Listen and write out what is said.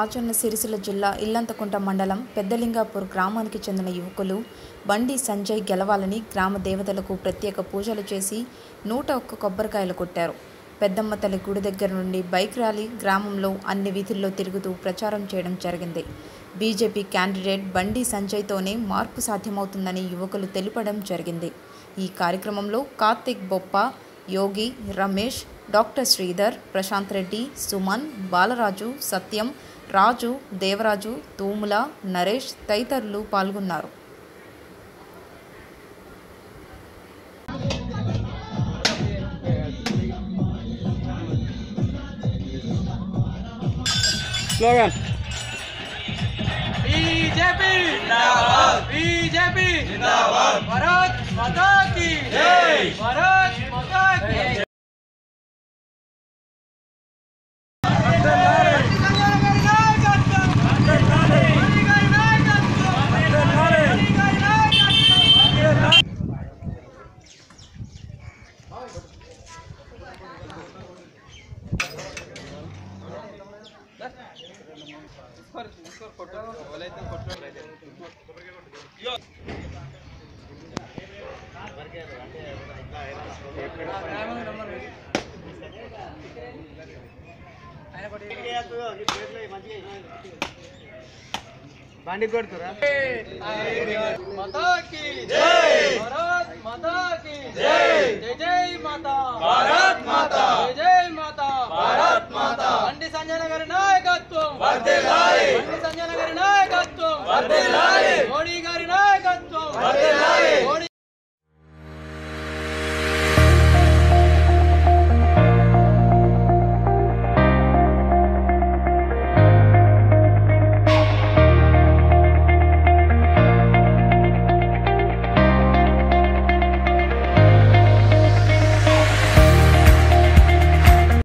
రాజన్న సిరిసిల్ల జిల్లా ఇల్లంతకుంట మండలం పెద్దలింగాపూర్ గ్రామానికి చెందిన యువకులు బండి సంజయ్ గెలవాలని గ్రామ దేవతలకు ప్రత్యేక పూజలు చేసి నూట ఒక్క కొబ్బరికాయలు కొట్టారు పెద్దమ్మ తల్లి గుడి దగ్గర నుండి బైక్ ర్యాలీ గ్రామంలో అన్ని వీధుల్లో తిరుగుతూ ప్రచారం చేయడం జరిగింది బీజేపీ క్యాండిడేట్ బండి సంజయ్తోనే మార్పు సాధ్యమవుతుందని యువకులు తెలుపడం జరిగింది ఈ కార్యక్రమంలో కార్తిక్ బొప్ప యోగి రమేష్ డాక్టర్ శ్రీధర్ ప్రశాంత్ రెడ్డి సుమన్ బాలరాజు సత్యం రాజు దేవరాజు తూముల నరేష్ తదితరులు పాల్గొన్నారు స్లోగన్ बीजेपी जिंदाबाद बीजेपी जिंदाबाद भारत माता की जय भारत माता की బండి కొడుతురా माता की जय भारत माता की जय जय जय माता भारत माता जय जय माता भारत माता బండి సంజయ్ గారి నాయకత్వం బండి సంజయ్ గారి నాయకత్వం